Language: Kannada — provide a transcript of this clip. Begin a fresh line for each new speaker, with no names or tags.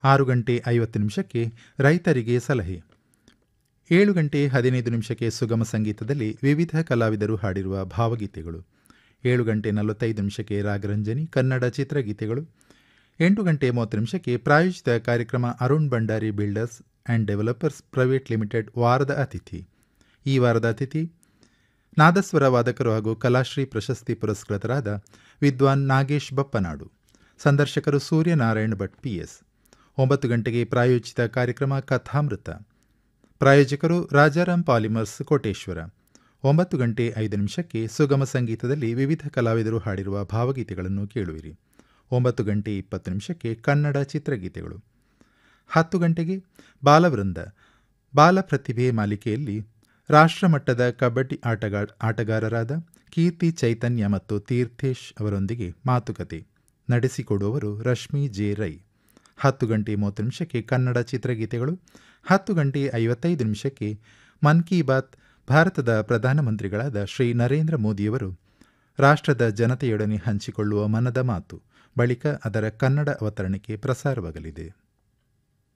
ಆರು ಗಂಟೆ ಐವತ್ತು ನಿಮಿಷಕ್ಕೆ ರೈತರಿಗೆ ಸಲಹೆ ಏಳು ಗಂಟೆ ಹದಿನೈದು ನಿಮಿಷಕ್ಕೆ ಸುಗಮ ಸಂಗೀತದಲ್ಲಿ ವಿವಿಧ ಕಲಾವಿದರು ಹಾಡಿರುವ ಭಾವಗೀತೆಗಳು ಏಳು ಗಂಟೆ ನಲವತ್ತೈದು ನಿಮಿಷಕ್ಕೆ ರಾಗರಂಜನಿ ಕನ್ನಡ ಚಿತ್ರಗೀತೆಗಳು ಎಂಟು ಗಂಟೆ ಮೂವತ್ತು ನಿಮಿಷಕ್ಕೆ ಪ್ರಾಯೋಜಿತ ಕಾರ್ಯಕ್ರಮ Arun Bhandari builders and developers private limited ವಾರದ ಅತಿಥಿ ಈ ವಾರದ ಅತಿಥಿ ನಾದಸ್ವರ ವಾದಕರು ಹಾಗೂ ಕಲಾಶ್ರೀ ಪ್ರಶಸ್ತಿ ಪುರಸ್ಕೃತರಾದ ವಿದ್ವಾನ್ ನಾಗೇಶ್ ಬಪ್ಪನಾಡು ಸಂದರ್ಶಕರು ಸೂರ್ಯನಾರಾಯಣ ಭಟ್ ಪಿಎಸ್ ಒಂಬತ್ತು ಗಂಟೆಗೆ ಪ್ರಾಯೋಜಿತ ಕಾರ್ಯಕ್ರಮ ಕಥಾಮೃತ ಪ್ರಾಯೋಜಕರು ರಾಜಾರಾಮ್ ಪಾಲಿಮರ್ಸ್ ಕೋಟೇಶ್ವರ ಒಂಬತ್ತು ಗಂಟೆ ಐದು ನಿಮಿಷಕ್ಕೆ ಸುಗಮ ಸಂಗೀತದಲ್ಲಿ ವಿವಿಧ ಕಲಾವಿದರು ಹಾಡಿರುವ ಭಾವಗೀತೆಗಳನ್ನು ಕೇಳುವಿರಿ ಒಂಬತ್ತು ಗಂಟೆ ಇಪ್ಪತ್ತು ನಿಮಿಷಕ್ಕೆ ಕನ್ನಡ ಚಿತ್ರಗೀತೆಗಳು ಹತ್ತು ಗಂಟೆಗೆ ಬಾಲವೃಂದ ಬಾಲ ಪ್ರತಿಭೆ ಮಾಲಿಕೆಯಲ್ಲಿ ರಾಷ್ಟ್ರಮಟ್ಟದ ಕಬಡ್ಡಿ ಆಟಗಾ ಆಟಗಾರರಾದ ಕೀರ್ತಿ ಚೈತನ್ಯ ಮತ್ತು ತೀರ್ಥೇಶ್ ಅವರೊಂದಿಗೆ ಮಾತುಕತೆ ನಡೆಸಿಕೊಡುವವರು ರಶ್ಮಿ ಜೆ ರೈ ಹತ್ತು ಗಂಟೆ ಮೂವತ್ತು ನಿಮಿಷಕ್ಕೆ ಕನ್ನಡ ಚಿತ್ರಗೀತೆಗಳು ಹತ್ತು ಗಂಟೆ ಐವತ್ತೈದು ನಿಮಿಷಕ್ಕೆ ಮನ್ ಕಿ ಬಾತ್ ಭಾರತದ ಪ್ರಧಾನಮಂತ್ರಿಗಳಾದ ಶ್ರೀ ನರೇಂದ್ರ ಮೋದಿಯವರು ರಾಷ್ಟ್ರದ ಜನತೆಯೊಡನೆ ಹಂಚಿಕೊಳ್ಳುವ ಮನದ ಮಾತು ಬಳಿಕ ಅದರ ಕನ್ನಡ ಅವತರಣಿಕೆ ಪ್ರಸಾರವಾಗಲಿದೆ